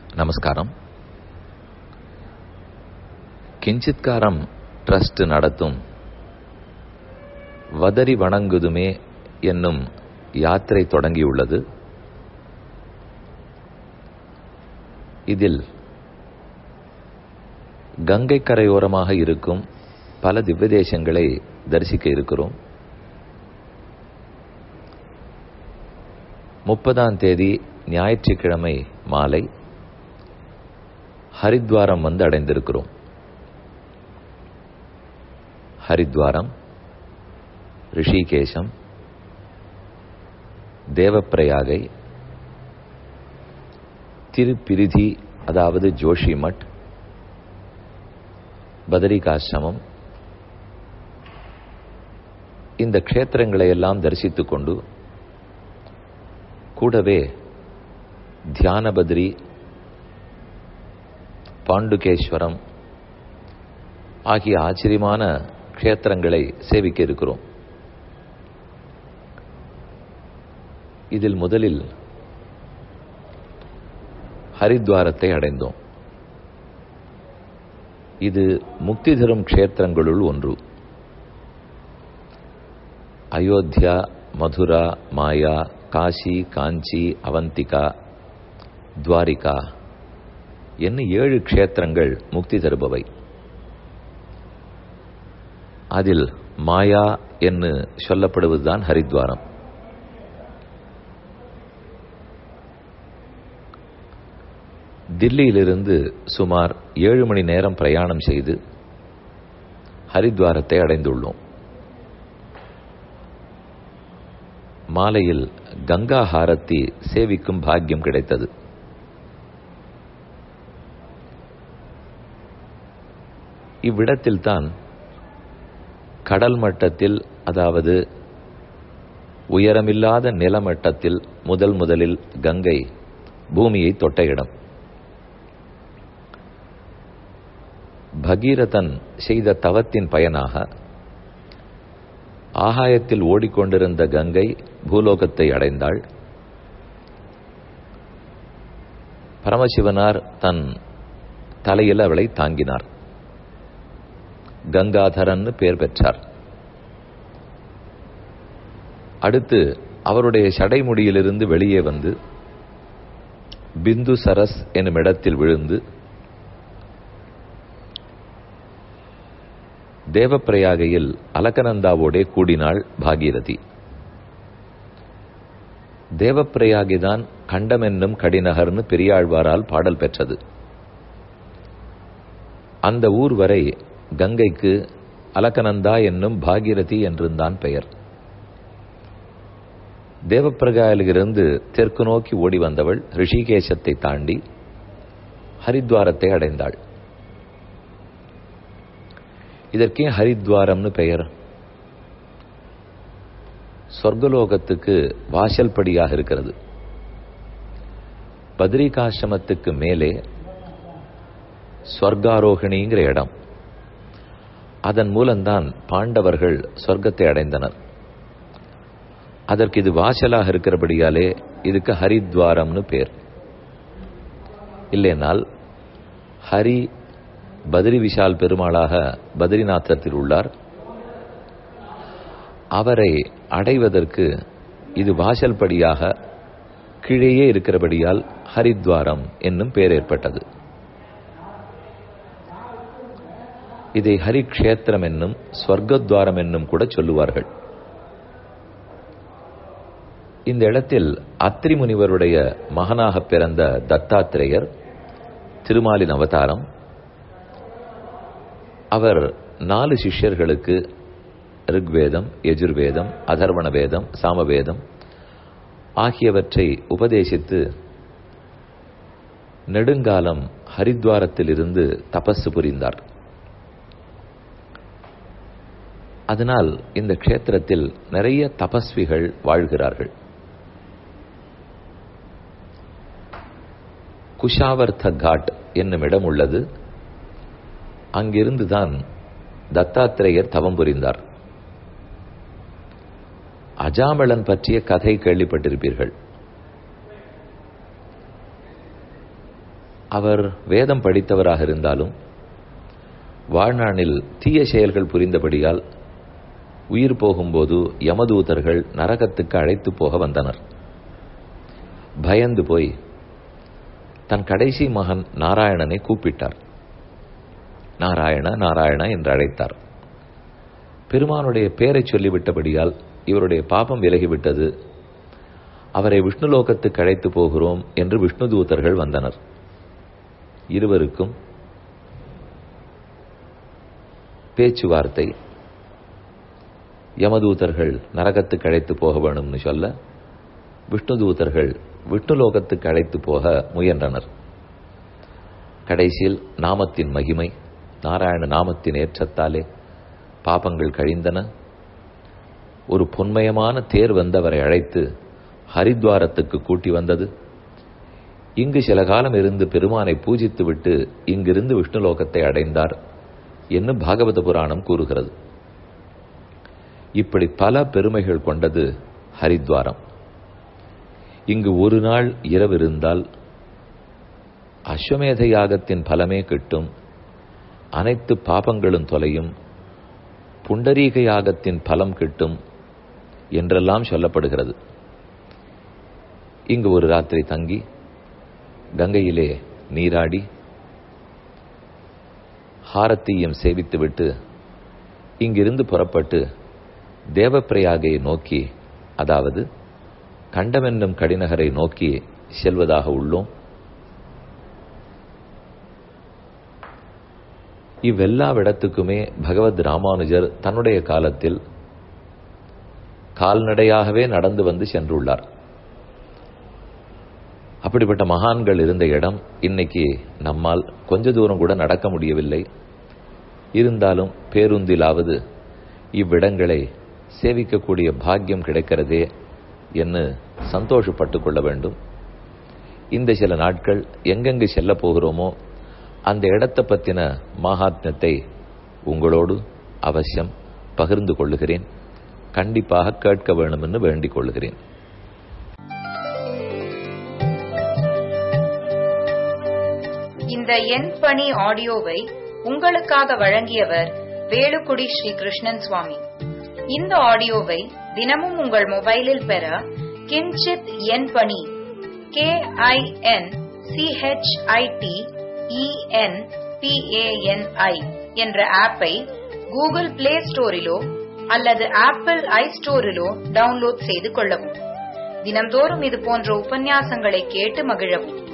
நமஸ்காரம் கிஞ்சித்காரம் ட்ரஸ்ட் நடத்தும் வதரி வணங்குதுமே என்னும் யாத்திரை தொடங்கியுள்ளது இதில் கங்கை கரையோரமாக இருக்கும் பல திவ்யதேசங்களை தரிசிக்க இருக்கிறோம் முப்பதாம் தேதி ஞாயிற்றுக்கிழமை மாலை ஹரித்வாரம் வந்து அடைந்திருக்கிறோம் ஹரித்வாரம் ரிஷிகேசம் தேவப்பிரயாகை திருப்பிரிதி அதாவது ஜோஷிமட் பதரிகாசிரமம் இந்த க்ஷேத்திரங்களை எல்லாம் தரிசித்துக் கொண்டு கூடவே தியானபத்ரி பாண்டுகேஸ்வரம் ஆகிய ஆச்சரியமான க்ஷேத்திரங்களை சேவிக்க இருக்கிறோம் இதில் முதலில் ஹரித்வாரத்தை அடைந்தோம் இது முக்தி தரும் க்ஷேத்திரங்களுள் ஒன்று அயோத்தியா மதுரா மாயா காசி காஞ்சி அவந்திகா துவாரிகா என்ன ஏழு க்ஷேத்திரங்கள் முக்தி தருபவை அதில் மாயா என்று சொல்லப்படுவதுதான் ஹரித்வாரம் தில்லியிலிருந்து சுமார் ஏழு மணி நேரம் பிரயாணம் செய்து ஹரித்வாரத்தை அடைந்துள்ளோம் மாலையில் கங்கா ஹாரத்தி சேவிக்கும் பாக்கியம் கிடைத்தது இவ்விடத்தில்தான் கடல் மட்டத்தில் அதாவது உயரமில்லாத நிலமட்டத்தில் முதல் முதலில் கங்கை பூமியை தொட்ட இடம் பகீரதன் செய்த தவத்தின் பயனாக ஆகாயத்தில் ஓடிக்கொண்டிருந்த கங்கை பூலோகத்தை அடைந்தாள் பரமசிவனார் தன் தலையில் அவளை தாங்கினார் கங்காதரன் பெயர் பெற்றார் அடுத்து அவருடைய சடைமுடியிலிருந்து வெளியே வந்து பிந்து சரஸ் என்னும் இடத்தில் விழுந்து தேவப்பிரயாகையில் அலக்கநந்தாவோடே கூடினாள் பாகீரதி தேவப்பிரயாகிதான் கண்டமென்னும் கடிநகர்னு பெரியாழ்வாரால் பாடல் பெற்றது அந்த ஊர் வரை கங்கைக்கு அலக்கநந்தா என்னும் பாகீரதி என்றுந்தான் பெயர் தேவப்பிரகாயிலிருந்து தெற்கு நோக்கி ஓடி வந்தவள் ரிஷிகேசத்தை தாண்டி ஹரித்வாரத்தை அடைந்தாள் இதற்கே ஹரித்வாரம்னு பெயர் சொர்க்கலோகத்துக்கு வாசல் படியாக இருக்கிறது பத்ரிகாசிரமத்துக்கு மேலே ஸ்வர்காரோகிணிங்கிற இடம் அதன் மூலம்தான் பாண்டவர்கள் சொர்க்கத்தை அடைந்தனர் அதற்கு இது வாசலாக இருக்கிறபடியாலே இதுக்கு ஹரித்வாரம்னு பேர் இல்லைனால் ஹரி பத்ரி விஷால் பெருமாளாக பத்ரிநாத்தத்தில் உள்ளார் அவரை அடைவதற்கு இது வாசல் படியாக கீழேயே இருக்கிறபடியால் ஹரித்வாரம் என்னும் பெயர் ஏற்பட்டது இதை ஹரிக்ஷேத்திரம் என்னும் ஸ்வர்க்கத்வாரம் என்னும் கூட சொல்லுவார்கள் இந்த இடத்தில் அத்ரி முனிவருடைய மகனாக பிறந்த தத்தாத்திரேயர் திருமாலின் அவதாரம் அவர் நாலு சிஷ்யர்களுக்கு ரிக்வேதம் யஜுர்வேதம் அதர்வண வேதம் சாமவேதம் ஆகியவற்றை உபதேசித்து நெடுங்காலம் ஹரித்வாரத்திலிருந்து தபசு புரிந்தார் அதனால் இந்த க்ஷேத்திரத்தில் நிறைய தபஸ்விகள் வாழ்கிறார்கள் குஷாவர்த்த காட் என்னும் இடம் உள்ளது அங்கிருந்துதான் தத்தாத்திரேயர் தவம் புரிந்தார் அஜாமளன் பற்றிய கதை கேள்விப்பட்டிருப்பீர்கள் அவர் வேதம் படித்தவராக இருந்தாலும் வாழ்நாளில் தீய செயல்கள் புரிந்தபடியால் உயிர் போகும்போது யமதூதர்கள் நரகத்துக்கு அழைத்து போக வந்தனர் பயந்து போய் தன் கடைசி மகன் நாராயணனை கூப்பிட்டார் நாராயண நாராயண என்று அழைத்தார் பெருமானுடைய பெயரை சொல்லிவிட்டபடியால் இவருடைய பாபம் விலகிவிட்டது அவரை விஷ்ணுலோகத்துக்கு அழைத்து போகிறோம் என்று விஷ்ணு தூதர்கள் வந்தனர் இருவருக்கும் பேச்சுவார்த்தை யமதூதர்கள் நரகத்துக்கு அழைத்து போக வேணும்னு சொல்ல விஷ்ணு தூதர்கள் விஷ்ணுலோகத்துக்கு அழைத்து போக முயன்றனர் கடைசியில் நாமத்தின் மகிமை நாராயண நாமத்தின் ஏற்றத்தாலே பாபங்கள் கழிந்தன ஒரு பொன்மயமான தேர் வந்தவரை அழைத்து ஹரித்வாரத்துக்கு கூட்டி வந்தது இங்கு சில காலம் இருந்து பெருமானை பூஜித்துவிட்டு இங்கிருந்து விஷ்ணுலோகத்தை அடைந்தார் என்று பாகவத புராணம் கூறுகிறது இப்படி பல பெருமைகள் கொண்டது ஹரித்வாரம் இங்கு ஒரு நாள் இரவு இருந்தால் அஸ்வமேத யாகத்தின் பலமே கிட்டும் அனைத்து பாபங்களும் தொலையும் புண்டரீக யாகத்தின் பலம் கிட்டும் என்றெல்லாம் சொல்லப்படுகிறது இங்கு ஒரு ராத்திரி தங்கி கங்கையிலே நீராடி ஹாரத்தீயம் சேவித்துவிட்டு இங்கிருந்து புறப்பட்டு தேவப்பிரயாகை நோக்கி அதாவது கண்டமென்னும் கடிநகரை நோக்கி செல்வதாக உள்ளோம் இவ்வெல்லாவிடத்துக்குமே பகவத் ராமானுஜர் தன்னுடைய காலத்தில் கால்நடையாகவே நடந்து வந்து சென்றுள்ளார் அப்படிப்பட்ட மகான்கள் இருந்த இடம் இன்னைக்கு நம்மால் கொஞ்ச தூரம் கூட நடக்க முடியவில்லை இருந்தாலும் பேருந்திலாவது இவ்விடங்களை சேவிக்கக்கூடிய பாக்கியம் கிடைக்கிறதே என்று சந்தோஷப்பட்டு கொள்ள வேண்டும் இந்த சில நாட்கள் எங்கெங்கு செல்ல போகிறோமோ அந்த இடத்தை பற்றின மகாத்மியத்தை உங்களோடு அவசியம் பகிர்ந்து கொள்ளுகிறேன் கண்டிப்பாக கேட்க வேண்டும் என்று வேண்டிக் கொள்ளுகிறேன் இந்த என் பணி ஆடியோவை உங்களுக்காக வழங்கியவர் வேலுக்குடி ஸ்ரீ கிருஷ்ணன் சுவாமி இந்த ஆடியோவை தினமும் உங்கள் மொபைலில் பெற கிஞ்சித் என் பணி கே ஐ என் சிஹெச்ஐடி இஎன் பிஏஎன்ஐ என்ற ஆப்பை கூகுள் பிளே ஸ்டோரிலோ அல்லது ஆப்பிள் ஐ ஸ்டோரிலோ டவுன்லோட் செய்து கொள்ளவும் தினம்தோறும் இது போன்ற உபன்யாசங்களை கேட்டு மகிழவும்